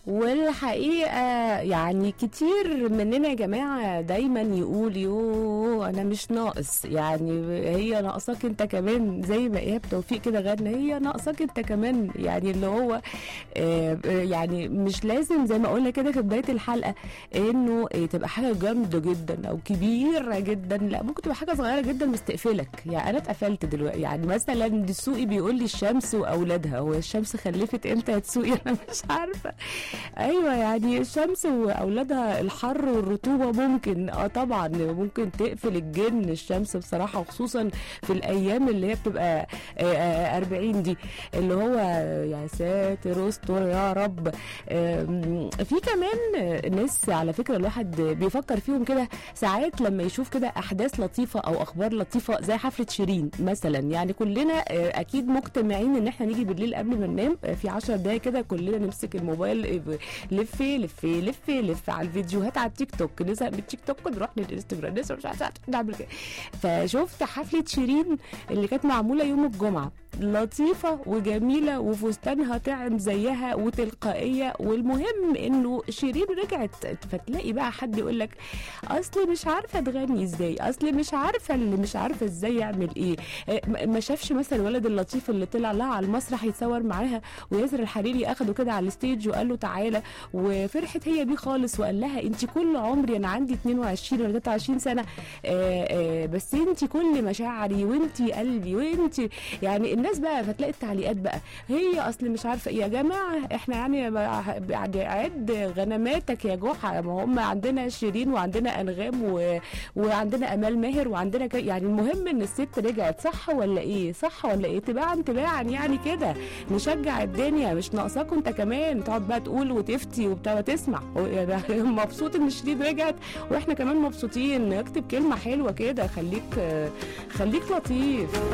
والحقيقه يعني كتير مننا يا جماعه دايما يقول يو انا مش ناقص يعني هي ناقصاك انت كمان زي ما ايهاب توفيق كده غنى هي ناقصاك انت كمان يعني اللي هو آه، يعني مش لازم زي ما قلنا كده في بدايه الحلقه انه آه، تبقى حاجه جامده جدا او كبيره جدا لا ممكن تبقى حاجه صغيره جدا مستقفلك يعني انا اتقفلت دلوقتي يعني مثلا دسوقي بيقول لي الشمس واولادها هو الشمس خلفت امتى يا دسوقي انا مش عارفه ايوه يعني الشمس واولادها الحر والرطوبه ممكن اه طبعا ممكن تقفل الجن الشمس بصراحه وخصوصا في الايام اللي هي بتبقى آه، آه، 40 دي اللي هو يا ساتر استر يا رب آم، في كمان آه، ناس على فكره الواحد بيفكر فيهم كده ساعات لما يشوف كده احداث لطيفه او اخبار لطيفه زي حفله شيرين مثلا يعني كلنا آه، اكيد مجتمعين ان احنا نيجي بالليل قبل ما ننام آه، في 10 دقايق كده كلنا نمسك الموبايل آه، لفي لفي لفي لفي على الفيديوهات على التيك توك نزهق من التيك توك نروح للانستجرام نسمع مش عارفه نعمل كده فشفت حفله شيرين اللي كانت معموله يوم الجمعه لطيفه وجميله وفستانها طعم زيها وتلقائيه والمهم انه شيرين رجعت فتلاقي بقى حد يقول لك اصل مش عارفه تغني ازاي اصل مش عارفه اللي مش عارفه ازاي يعمل ايه آه، ما شافش مثلا الولد اللطيف اللي طلع لها على المسرح يتصور معاها وياسر الحريري اخده كده على الستيج وقال له تعالى وفرحت هي بيه خالص وقال لها انت كل عمري انا عندي 22 ولا 23 سنه آه، آه، بس انت كل مشاعري وانت قلبي وانت يعني الناس بقى فتلاقي التعليقات بقى هي اصل مش عارفه يا جماعه احنا يعني بقى- يعني عد غنماتك يا جحا ما هم عندنا شيرين وعندنا انغام و... وعندنا امال ماهر وعندنا ك... يعني المهم ان الست رجعت صح ولا ايه صح ولا ايه تباعا تباعا يعني كده نشجع الدنيا مش ناقصاكوا انت كمان تقعد بقى تقول وتفتي وبتاع وتسمع مبسوط ان شيرين رجعت واحنا كمان مبسوطين اكتب كلمه حلوه كده خليك خليك لطيف